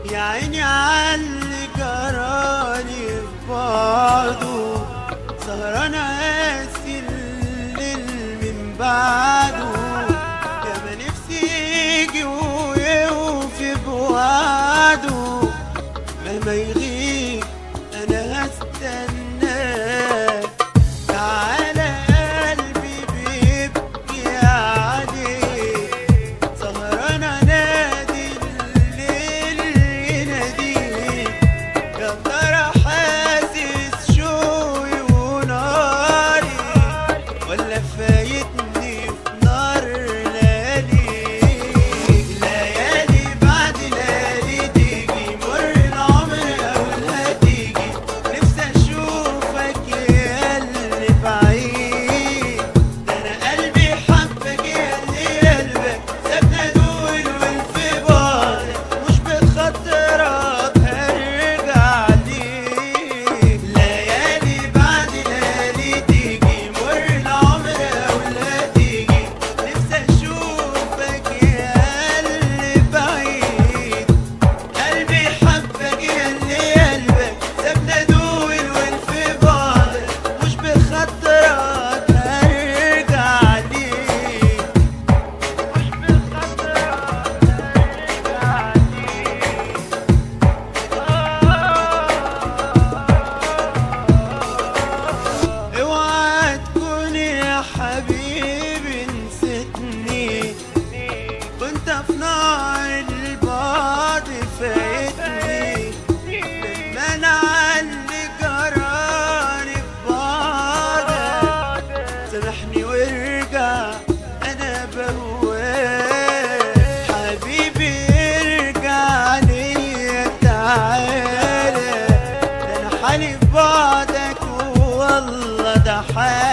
يا عيني عاللي جرالي في بعضه سهران قاسي الليل من بعده يا ما نفسي يجي ويوفي بوعده مهما يغيب انا هستناه تعالى قلبي بيبكي عليك سهران انادي الليل يناديك يا ترى حاسس شوقي وناري ولا فايتني في نار ليالي ليالي بعد ليالي تيجي مر العمر اقولها تيجي نفسي اشوفك يا اللي بعيد ده انا قلبي حبك يا اللي قلبك سابنا دول والفي بعضك مش بخاطرك هرجع ليك ليالي بعد ليالي تيجي مر العمر اقولها تيجي نفسي اشوفك يا اللي بعيد قلبي حبك يا اللي قلبك سابنا دول والفي بعضك مش بخاطرك هرجع ليك مش بخاطرك هرجع ليك اوعى تكون يا حبيبي نسيتني كنت في نار البعد فايتني لما انا اللي جراني ببعدك سامحني وارجع انا بهواك حبيبي ارجع ليا تعالى ده انا حالي في بعدك والله ده حالي